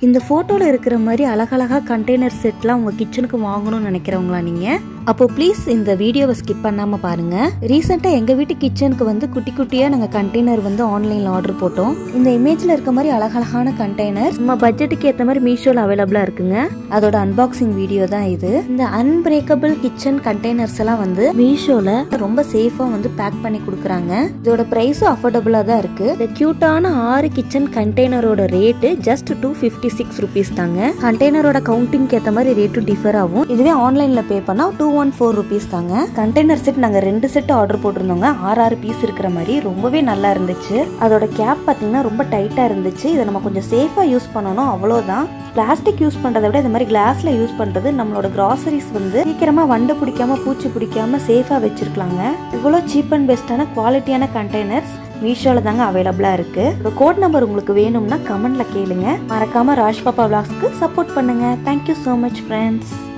இந்த ஃபோட்டோவில் இருக்கிற மாதிரி அழகழகா கண்டெய்னர் செட்லாம் உங்கள் கிச்சனுக்கு வாங்கணும்னு நினைக்கிறவங்களா நீங்கள் அப்போ ப்ளீஸ் இந்த வீடியோவை ஸ்கிப் பண்ணாமல் பாருங்கள் ரீசெண்டாக எங்கள் வீட்டு கிச்சனுக்கு வந்து குட்டி குட்டியாக நாங்கள் கண்டெய்னர் வந்து ஆன்லைனில் ஆர்டர் போட்டோம் இந்த இமேஜில் இருக்க மாதிரி அழகழகான கண்டெய்னர் நம்ம பட்ஜெட்டுக்கு ஏற்ற மாதிரி மீஷோவில் அவைலபிளாக இருக்குங்க அதோட அன்பாக்சிங் வீடியோ தான் இது இந்த அன்பிரேக்கபிள் கிச்சன் கண்டெய்னர்ஸ் எல்லாம் வந்து மீஷோவில் ரொம்ப சேஃபாக வந்து பேக் பண்ணி கொடுக்குறாங்க இதோட ப்ரைஸும் அஃபோர்டபுளாக தான் இருக்குது இந்த க்யூட்டான ஆறு கிச்சன் கண்டெய்னரோட rate just two fifty six rupees தாங்க கண்டெய்னரோட கவுண்டிங்க்கு ஏற்ற மாதிரி ரேட்டும் டிஃபர் ஆகும் இதுவே ஆன்லைனில் பே பண்ணால் டூ ஒன் ஃபோர் ருபீஸ் தாங்க கண்டெய்னர் செட் நாங்கள் ரெண்டு செட் ஆர்டர் போட்டிருந்தோங்க ஆறு ஆறு பீஸ் இருக்கிற மாதிரி ரொம்பவே நல்லா இருந்துச்சு அதோட கேப் பார்த்தீங்கன்னா ரொம்ப டைட்டாக இருந்துச்சு இதை நம்ம கொஞ்சம் சேஃபாக யூஸ் பண்ணணும் அவ்வளோதான் பிளாஸ்டிக் யூஸ் பண்ணுறதை விட இந்த மாதிரி கிளாஸில் யூஸ் பண்ணுறது நம்மளோட கிராசரிஸ் வந்து சீக்கிரமாக வண்டு பிடிக்காம பூச்சி பிடிக்காம சேஃபாக வச்சிருக்கலாங்க இவ்வளோ சீப் அண்ட் பெஸ்ட்டான குவாலிட்டியான கண்டெய்னர்ஸ் மீஷோவில் தாங்க அவைலபிளாக இருக்குது ஒரு கோட் நம்பர் உங்களுக்கு வேணும்னா கமெண்ட்டில் கேளுங்க மறக்காமல் ராஜ் பாப்பா விளாக்ஸ்க்கு சப்போர்ட் பண்ணுங்கள் தேங்க்யூ ஸோ மச் ஃப்ரெண்ட்ஸ்